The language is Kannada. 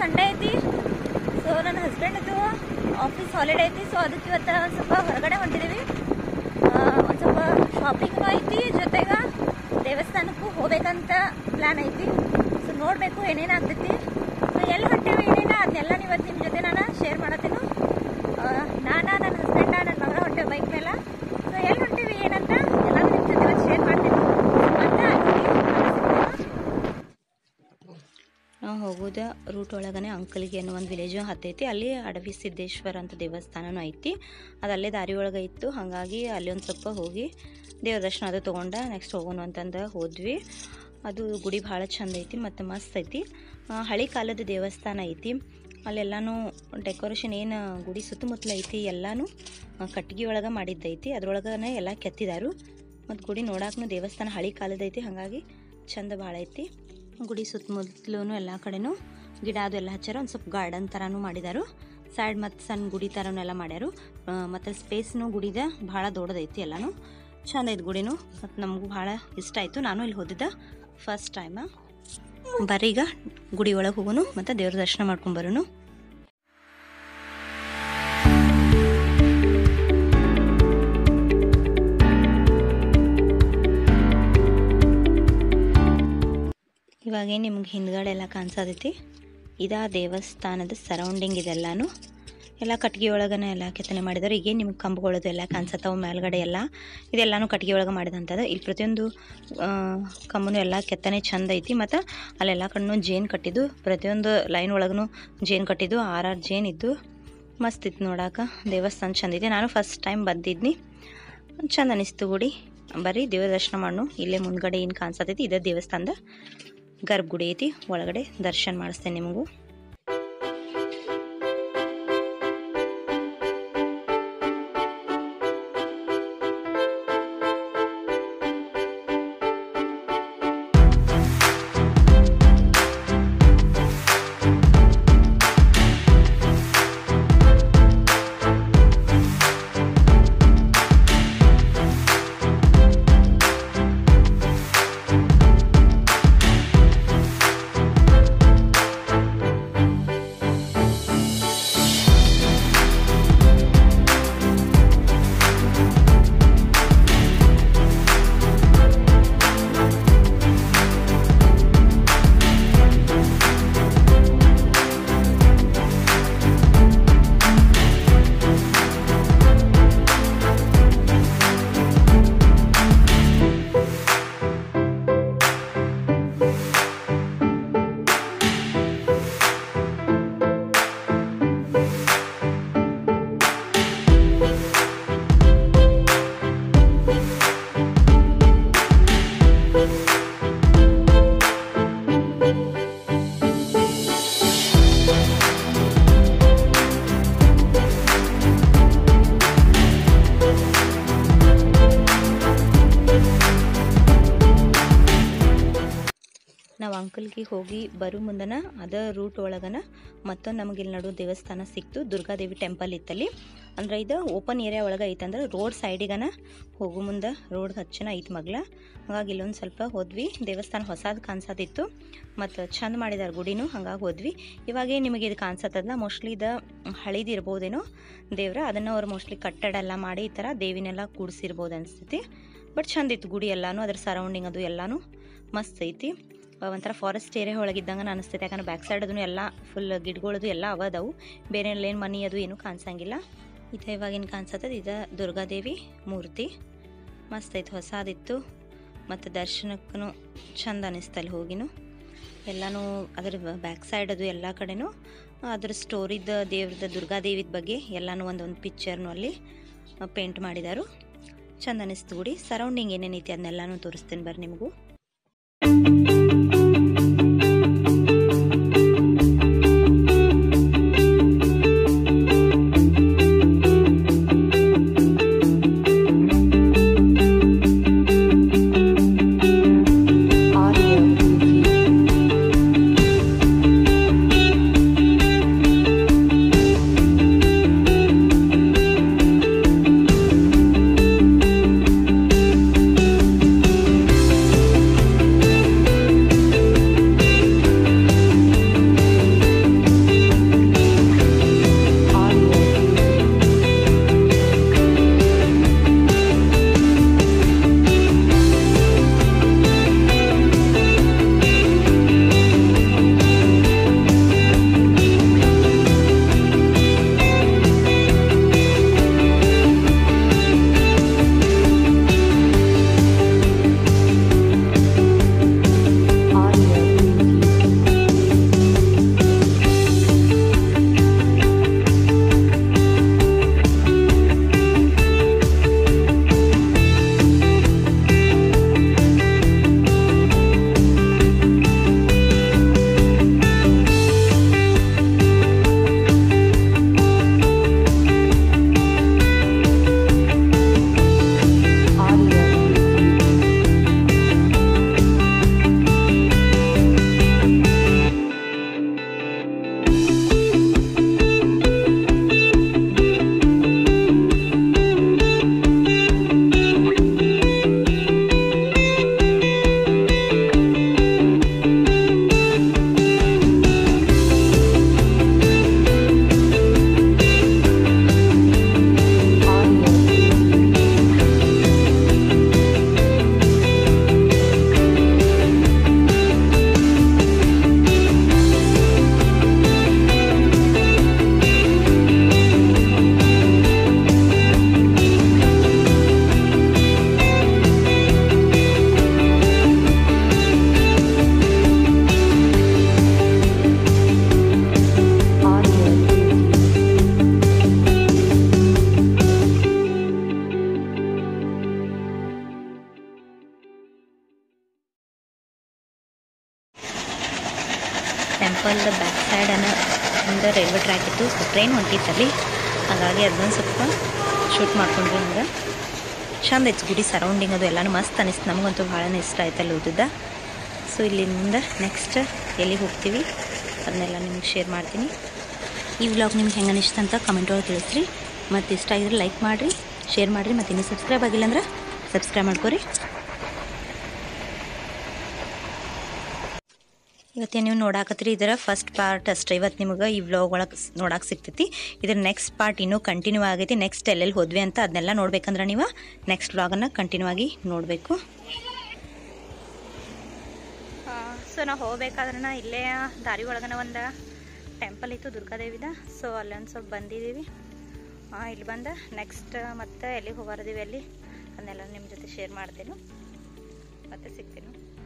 ಸಂಡೇ ಐತಿ ಸೊ ನನ್ನ ಹಸ್ಬೆಂಡ್ದು ಆಫೀಸ್ ಹಾಲಿಡೇ ಐತಿ ಸೊ ಅದಕ್ಕೆ ಇವತ್ತು ಒಂದು ಸ್ವಲ್ಪ ಹೊರಗಡೆ ಹೊಂಟಿದ್ದೀವಿ ಒಂದು ಸ್ವಲ್ಪ ಶಾಪಿಂಗ್ ಐತಿ ಜೊತೆಗೆ ದೇವಸ್ಥಾನಕ್ಕೂ ಹೋಗ್ಬೇಕಂತ ಪ್ಲಾನ್ ಐತಿ ಸೊ ನೋಡಬೇಕು ಏನೇನು ಆಗ್ತೈತಿ ಸೊ ಎಲ್ಲಿ ಹೊಂಟೇವಿ ಏನೇನ ಅದನ್ನೆಲ್ಲ ಇವತ್ತು ನಿಮ್ಮ ಜೊತೆ ನಾನು ಶೇರ್ ಮಾಡತ್ತೀನಿ ನಾನು ನನ್ನ ಹಸ್ಬೆಂಡ ನನ್ನ ಮಗಳ ಹೊಂಟೇವಿ ಬೈಕ್ ಮೇಲೆ ಸೊ ಎಲ್ಲಿ ಹೊಂಟೀವಿ ಏನಂತ ಎಲ್ಲ ನಿಮ್ಮ ಜೊತೆ ಇವತ್ತು ಶೇರ್ ಮಾಡ್ತೀನಿ ಮತ್ತೆ ನಾವು ಹೋಗೋದ ರೂಟ್ ಒಳಗನೆ ಅಂಕಲ್ಗೆ ಅನ್ನೋ ಒಂದು ವಿಲೇಜು ಹತ್ತೈತಿ ಅಲ್ಲಿ ಅಡವಿ ಸಿದ್ದೇಶ್ವರ ಅಂತ ದೇವಸ್ಥಾನನೂ ಐತಿ ಅದು ಅಲ್ಲೇ ದಾರಿ ಒಳಗೆ ಇತ್ತು ಹಾಗಾಗಿ ಅಲ್ಲಿ ಒಂದು ಸ್ವಲ್ಪ ಹೋಗಿ ದೇವ್ರ ದರ್ಶನ ಅದು ತೊಗೊಂಡ ನೆಕ್ಸ್ಟ್ ಹೋಗೋಣ ಅಂತಂದು ಹೋದ್ವಿ ಅದು ಗುಡಿ ಭಾಳ ಚಂದ ಐತಿ ಮತ್ತು ಮಸ್ತ್ ಐತಿ ಆ, ಹಳೆ ಕಾಲದ ದೇವಸ್ಥಾನ ಐತಿ ಅಲ್ಲೆಲ್ಲನೂ ಡೆಕೋರೇಷನ್ ಏನು ಗುಡಿ ಸುತ್ತಮುತ್ತಲ ಐತಿ ಎಲ್ಲನೂ ಆ, ಕಟ್ಗೆ ಒಳಗೆ ಮಾಡಿದ್ದೈತಿ ಅದ್ರೊಳಗನೆ ಎಲ್ಲ ಕೆತ್ತಿದಾರು ಮತ್ತು ಗುಡಿ ನೋಡಾಕನು ದೇವಸ್ಥಾನ ಹಳೆ ಕಾಲದ ಐತಿ ಹಾಗಾಗಿ ಚಂದ ಭಾಳ ಐತಿ ಗುಡಿ ಸುತ್ತಮುತ್ತಲೂ ಎಲ್ಲ ಕಡೆನೂ ಗಿಡ ಅದು ಎಲ್ಲ ಹಚ್ಚಾರ ಒಂದು ಸ್ವಲ್ಪ ಗಾರ್ಡನ್ ಥರನೂ ಮಾಡಿದಾರು ಸೈಡ್ ಮತ್ತು ಸಣ್ಣ ಗುಡಿ ಥರನೂ ಎಲ್ಲ ಮಾಡ್ಯಾರು ಆ, ಮತ್ತು ಸ್ಪೇಸ್ನು ಗುಡಿದ ಭಾಳ ದೊಡ್ಡದೈತಿ ಎಲ್ಲನೂ ಚಂದ ಐತೆ ಗುಡಿನೂ ಮತ್ತು ನಮಗೂ ಭಾಳ ಇಷ್ಟ ಆಯಿತು ನಾನು ಇಲ್ಲಿ ಹೋದಿದ್ದ ಫಸ್ಟ್ ಟೈಮ ಬರೀಗ ಗುಡಿ ಒಳಗೆ ಹೋಗೋನು ಮತ್ತು ದೇವ್ರ ದರ್ಶನ ಮಾಡ್ಕೊಂಬರೋನು ಇವಾಗ ನಿಮ್ಗೆ ಹಿಂದ್ಗಡೆ ಎಲ್ಲ ಕಾಣಿಸತೈತಿ ಇದಾ ದೇವಸ್ಥಾನದ ಸರೌಂಡಿಂಗ್ ಇದೆಲ್ಲಾನು ಎಲ್ಲ ಕಟ್ಗೆ ಒಳಗನೆ ಎಲ್ಲ ಕೆತ್ತನೆ ಮಾಡಿದಾರೆ ಈಗ ನಿಮ್ಗೆ ಕಂಬಗಳದು ಎಲ್ಲ ಕಾಣಿಸತ್ತವು ಮೇಲ್ಗಡೆ ಎಲ್ಲ ಇದೆಲ್ಲಾನು ಕಟ್ಗೆ ಒಳಗೆ ಮಾಡಿದಂಥದ್ದು ಇಲ್ಲಿ ಪ್ರತಿಯೊಂದು ಆ, ಕಂಬನು ಎಲ್ಲ ಕೆತ್ತನೆ ಚಂದ ಐತಿ ಮತ್ತು ಅಲ್ಲೆಲ್ಲ ಕಣ್ಣು ಜೇನು ಕಟ್ಟಿದ್ದು ಪ್ರತಿಯೊಂದು ಲೈನ್ ಒಳಗೂ ಜೇನು ಕಟ್ಟಿದ್ದು ಆರಾರು ಜೇನು ಇದ್ದು ಮಸ್ತ್ ಇತ್ತು ನೋಡಾಕ ದೇವಸ್ಥಾನ ಚಂದ ಐತಿ ನಾನು ಫಸ್ಟ್ ಟೈಮ್ ಬಂದಿದ್ನಿ ಚಂದ ಅನಿಸ್ತು ಗುಡಿ ಬರೀ ದೇವ್ರ ದರ್ಶನ ಮಾಡು ಇಲ್ಲೇ ಮುಂದ್ಗಡೆ ಏನು ಕಾಣಿಸತೈತಿ ಇದೇ ದೇವಸ್ಥಾನದ ಗರ್ಭಗುಡಿ ಐತಿ ಒಳಗಡೆ ದರ್ಶನ ಮಾಡಿಸ್ತೇನೆ ನಿಮಗೂ ನಾವು ಅಂಕಲ್ಗೆ ಹೋಗಿ ಬರೋ ಮುಂದನ ಅದ ರೂಟ್ ಒಳಗನ ಮತ್ತೊಂದು ನಮಗೆ ಇಲ್ಲಿ ನಡು ದೇವಸ್ಥಾನ ಸಿಕ್ತು ದುರ್ಗಾದೇವಿ ಟೆಂಪಲ್ ಇತ್ತಲ್ಲಿ ಅಂದ್ರೆ ಇದು ಓಪನ್ ಏರಿಯಾ ಒಳಗೆ ಐತಂದ್ರೆ ರೋಡ್ ಸೈಡಿಗನ ಹೋಗೋ ಮುಂದೆ ರೋಡ್ ಹಚ್ಚನ ಐತಿ ಮಗ್ಲ ಹಾಗಾಗಿ ಇಲ್ಲೊಂದು ಸ್ವಲ್ಪ ಹೋದ್ವಿ ದೇವಸ್ಥಾನ ಹೊಸದು ಕಾಣಿಸತಿತ್ತು ಮತ್ತು ಚಂದ ಮಾಡಿದಾರೆ ಗುಡಿನೂ ಹಂಗಾಗಿ ಹೋದ್ವಿ ಇವಾಗೇ ನಿಮಗೆ ಇದು ಕಾಣಿಸತ್ತದಲ್ಲ ಮೋಸ್ಟ್ಲಿ ಇದು ಹಳಿದು ಇರ್ಬೋದೇನೋ ದೇವ್ರ ಅದನ್ನು ಅವ್ರು ಮೋಸ್ಟ್ಲಿ ಕಟ್ಟಡ ಎಲ್ಲ ಮಾಡಿ ಈ ಥರ ದೇವಿನೆಲ್ಲ ಕೂಡಿಸಿರ್ಬೋದು ಅನಿಸ್ತೈತಿ ಬಟ್ ಚಂದ ಇತ್ತು ಗುಡಿ ಎಲ್ಲಾನು ಅದ್ರ ಸರೌಂಡಿಂಗ್ ಅದು ಎಲ್ಲಾನು ಮಸ್ತ್ ಐತಿ ಆ, ಒಂಥರ ಫಾರೆಸ್ಟ್ ಏರಿಯಾ ಒಳಗಿದ್ದಂಗೆ ಅನಿಸ್ತೈತೆ ಯಾಕಂದ್ರೆ ಬ್ಯಾಕ್ ಸೈಡ್ ಅದನ್ನು ಎಲ್ಲ ಫುಲ್ ಗಿಡಗಳದು ಎಲ್ಲ ಅವ ಅದಾವು ಬೇರೆ ಏನು ಮನಿ ಅದು ಏನೂ ಕಾಣಿಸಂಗಿಲ್ಲ ಇದು ಇವಾಗಿನ ಕಾಣಿಸತ್ತದ ಇದು ದುರ್ಗಾದೇವಿ ಮೂರ್ತಿ ಮಸ್ತ್ ಐತೆ ಹೊಸದಿತ್ತು ಮತ್ತು ದರ್ಶನಕ್ಕೂ ಚಂದ ಅನಿಸ್ತಲ್ಲಿ ಹೋಗಿನು ಎಲ್ಲನೂ ಅದ್ರ ಬ್ಯಾಕ್ ಸೈಡ್ ಅದು ಎಲ್ಲ ಕಡೆನೂ ಅದ್ರ ಸ್ಟೋರಿದ ದೇವ್ರದ ದುರ್ಗಾದೇವಿದ ಬಗ್ಗೆ ಎಲ್ಲನೂ ಒಂದೊಂದು ಪಿಕ್ಚರ್ನು ಅಲ್ಲಿ ಪೇಂಟ್ ಮಾಡಿದಾರು ಚಂದ ಅನಿಸ್ತು ಗುಡಿ ಸರೌಂಡಿಂಗ್ ಏನೇನೈತಿ ಅದನ್ನೆಲ್ಲನೂ ತೋರಿಸ್ತೀನಿ ಬರ್ರಿ ನಿಮಗೂ ಸೈಡನ ಇಂದ ರೈಲ್ವೆ ಟ್ರ್ಯಾಕ್ ಇತ್ತು ಸೊ ಟ್ರೈನ್ ಹೊಂಟಿತ್ತಲ್ಲಿ ಹಾಗಾಗಿ ಅದನ್ನ ಸ್ವಲ್ಪ ಶೂಟ್ ಮಾಡ್ಕೊಂಡ್ವಿ ಹಂಗೆ ಚಂದ ಐತಿ ಗುಡಿ ಸರೌಂಡಿಂಗ್ ಅದು ಎಲ್ಲನೂ ಮಸ್ತ್ ಅನಿಸ್ತು ನಮಗಂತೂ ಭಾಳನೇ ಇಷ್ಟ ಆಯ್ತಲ್ಲಿ ಓದಿದ್ದ ಸೊ ಇಲ್ಲಿಂದ ನೆಕ್ಸ್ಟ್ ಎಲ್ಲಿಗೆ ಹೋಗ್ತೀವಿ ಅದನ್ನೆಲ್ಲ ನಿಮ್ಗೆ ಶೇರ್ ಮಾಡ್ತೀನಿ ಈ ವ್ಲಾಗ್ ನಿಮ್ಗೆ ಹೆಂಗೆ ಅನಿಸ್ತು ಅಂತ ಕಮೆಂಟ್ ಒಳಗೆ ತಿಳಿಸ್ರಿ ಮತ್ತು ಇಷ್ಟ ಆಗಿದ್ರೆ ಲೈಕ್ ಮಾಡಿರಿ ಶೇರ್ ಮಾಡಿರಿ ಮತ್ತು ಇನ್ನೂ ಸಬ್ಸ್ಕ್ರೈಬ್ ಆಗಿಲ್ಲ ಅಂದ್ರೆ ಸಬ್ಸ್ಕ್ರೈಬ್ ಮಾಡ್ಕೊರಿ ಇವತ್ತೇ ನೀವು ನೋಡಾಕತ್ರಿ ಇದರ ಫಸ್ಟ್ ಪಾರ್ಟ್ ಅಷ್ಟೇ ಇವತ್ತು ನಿಮಗೆ ಈ ವ್ಲಾಗ್ ಒಳಗೆ ನೋಡಕ್ಕೆ ಸಿಗ್ತೈತಿ ಇದ್ರ ನೆಕ್ಸ್ಟ್ ಪಾರ್ಟ್ ಇನ್ನೂ ಕಂಟಿನ್ಯೂ ಆಗೈತಿ ನೆಕ್ಸ್ಟ್ ಎಲ್ಲೆಲ್ಲಿ ಹೋದ್ವಿ ಅಂತ ಅದನ್ನೆಲ್ಲ ನೋಡ್ಬೇಕಂದ್ರೆ ನೀವು ನೆಕ್ಸ್ಟ್ ವ್ಲಾಗನ್ನು ಕಂಟಿನ್ಯೂ ಆಗಿ ನೋಡಬೇಕು ಸೊ ನಾವು ಹೋಗ್ಬೇಕಾದ್ರೆ ಇಲ್ಲೇ ದಾರಿ ಒಳಗನ ಒಂದು ಟೆಂಪಲ್ ಇತ್ತು ದುರ್ಗಾದೇವಿದ ಸೊ ಅಲ್ಲೊಂದು ಸ್ವಲ್ಪ ಬಂದಿದ್ದೀವಿ ಇಲ್ಲಿ ಬಂದ ನೆಕ್ಸ್ಟ್ ಮತ್ತೆ ಎಲ್ಲಿಗೆ ಹೋಗಾರದೀವಿ ಅಲ್ಲಿ ಅದನ್ನೆಲ್ಲ ನಿಮ್ಮ ಜೊತೆ ಶೇರ್ ಮಾಡ್ತೀನಿ ಮತ್ತೆ ಸಿಗ್ತೀನಿ